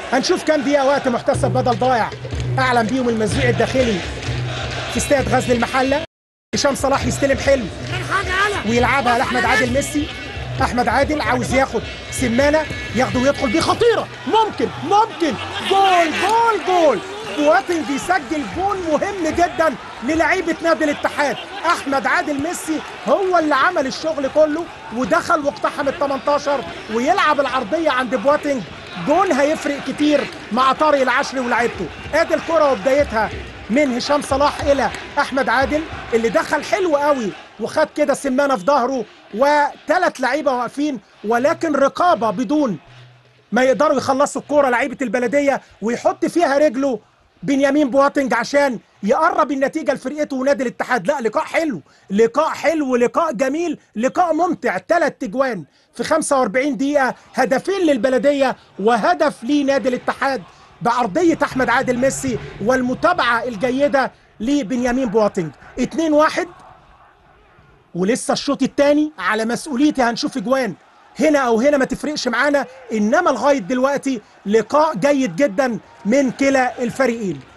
هنشوف كام دقيقه وقت محتسب بدل ضايع اعلن بيهم المزيع الداخلي في استاد غزل المحله هشام صلاح يستلم حلو ويلعبها لاحمد عادل ميسي احمد عادل عاوز ياخد سمانه ياخده ويدخل بيه خطيره ممكن ممكن جول جول جول بواتنج يسجل جول مهم جدا للعيبه نادي الاتحاد احمد عادل ميسي هو اللي عمل الشغل كله ودخل واقتحم ال 18 ويلعب العرضيه عند بواتنج جول هيفرق كتير مع طارق العشري ولاعيبته ادي الكره وبدايتها من هشام صلاح الى احمد عادل اللي دخل حلو قوي وخد كده سمانه في ظهره وثلاث لعيبه واقفين ولكن رقابه بدون ما يقدروا يخلصوا الكوره لعيبه البلديه ويحط فيها رجله بنيامين بواتنج عشان يقرب النتيجه لفرقته ونادي الاتحاد لا لقاء حلو لقاء حلو لقاء جميل لقاء ممتع ثلاث تجوان في 45 دقيقه هدفين للبلديه وهدف لنادي الاتحاد بعرضيه احمد عادل ميسي والمتابعه الجيده لبنيامين بواتنج 2 1 ولسه الشوط الثاني على مسؤوليتي هنشوف اجوان هنا او هنا ما تفرقش معانا انما لغايه دلوقتي لقاء جيد جدا من كلا الفريقين